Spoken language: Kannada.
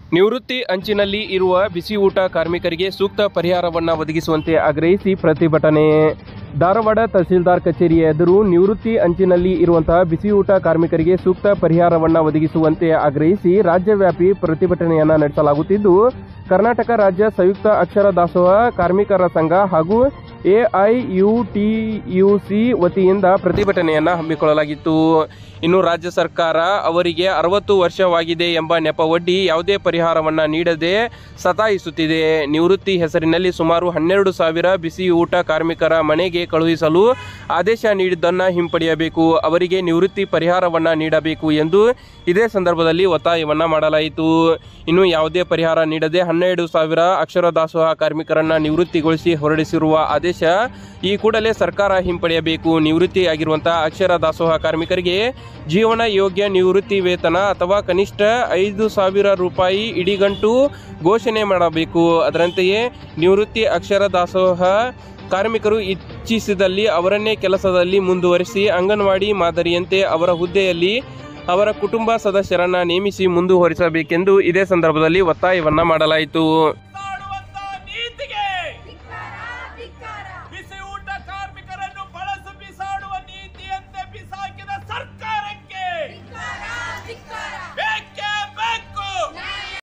ನಿವೃತ್ತಿ ಅಂಚಿನಲ್ಲಿ ಇರುವ ಬಿಸಿ ಊಟ ಕಾರ್ಮಿಕರಿಗೆ ಸೂಕ್ತ ಪರಿಹಾರವನ್ನು ಒದಗಿಸುವಂತೆ ಆಗ್ರಹಿಸಿ ಪ್ರತಿಭಟನೆ ಧಾರವಾಡ ತಹಸೀಲ್ದಾರ್ ಕಚೇರಿಯ ಎದುರು ನಿವೃತ್ತಿ ಅಂಚಿನಲ್ಲಿ ಇರುವಂತಹ ಬಿಸಿ ಊಟ ಕಾರ್ಮಿಕರಿಗೆ ಸೂಕ್ತ ಪರಿಹಾರವನ್ನು ಒದಗಿಸುವಂತೆ ಆಗ್ರಹಿಸಿ ರಾಜ್ಯವ್ಯಾಪಿ ಪ್ರತಿಭಟನೆಯನ್ನು ನಡೆಸಲಾಗುತ್ತಿದ್ದು ಕರ್ನಾಟಕ ರಾಜ್ಯ ಸಂಯುಕ್ತ ಅಕ್ಷರ ದಾಸೋಹ ಕಾರ್ಮಿಕರ ಸಂಘ ಹಾಗೂ ಎಐಯುಟಿಯುಸಿ ವತಿಯಿಂದ ಪ್ರತಿಭಟನೆಯನ್ನು ಹಮ್ಮಿಕೊಳ್ಳಲಾಗಿತ್ತು ಇನ್ನು ರಾಜ್ಯ ಸರ್ಕಾರ ಅವರಿಗೆ ಅರವತ್ತು ವರ್ಷವಾಗಿದೆ ಎಂಬ ನೆಪವೊಡ್ಡಿ ಯಾವುದೇ ಪರಿಹಾರವನ್ನು ನೀಡದೆ ಸತಾಯಿಸುತ್ತಿದೆ ನಿವೃತ್ತಿ ಹೆಸರಿನಲ್ಲಿ ಸುಮಾರು ಹನ್ನೆರಡು ಸಾವಿರ ಬಿಸಿ ಊಟ ಕಾರ್ಮಿಕರ ಮನೆಗೆ ಕಳುಹಿಸಲು ಆದೇಶ ನೀಡಿದ್ದನ್ನು ಹಿಂಪಡೆಯಬೇಕು ಅವರಿಗೆ ನಿವೃತ್ತಿ ಪರಿಹಾರವನ್ನು ನೀಡಬೇಕು ಎಂದು ಇದೇ ಸಂದರ್ಭದಲ್ಲಿ ಒತ್ತಾಯವನ್ನು ಮಾಡಲಾಯಿತು ಇನ್ನು ಯಾವುದೇ ಪರಿಹಾರ ನೀಡದೆ ಹನ್ನೆರಡು ಸಾವಿರ ಅಕ್ಷರ ದಾಸೋಹ ಕಾರ್ಮಿಕರನ್ನ ನಿವೃತ್ತಿಗೊಳಿಸಿ ಹೊರಡಿಸಿರುವ ಆದೇಶ ಈ ಕೂಡಲೇ ಸರ್ಕಾರ ಹಿಂಪಡೆಯಬೇಕು ನಿವೃತ್ತಿಯಾಗಿರುವಂತಹ ಅಕ್ಷರ ದಾಸೋಹ ಕಾರ್ಮಿಕರಿಗೆ ಜೀವನ ಯೋಗ್ಯ ನಿವೃತ್ತಿ ವೇತನ ಅಥವಾ ಕನಿಷ್ಠ ಐದು ಸಾವಿರ ರೂಪಾಯಿ ಇಡಿಗಂಟು ಘೋಷಣೆ ಮಾಡಬೇಕು ಅದರಂತೆಯೇ ನಿವೃತ್ತಿ ಅಕ್ಷರ ದಾಸೋಹ ಕಾರ್ಮಿಕರು ಇಚ್ಛಿಸಿದಲ್ಲಿ ಅವರನ್ನೇ ಕೆಲಸದಲ್ಲಿ ಮುಂದುವರಿಸಿ ಅಂಗನವಾಡಿ ಮಾದರಿಯಂತೆ ಅವರ ಹುದ್ದೆಯಲ್ಲಿ ಅವರ ಕುಟುಂಬ ಸದಸ್ಯರನ್ನ ನೇಮಿಸಿ ಮುಂದುವರಿಸಬೇಕೆಂದು ಇದೇ ಸಂದರ್ಭದಲ್ಲಿ ಒತ್ತಾಯವನ್ನ ಮಾಡಲಾಯಿತು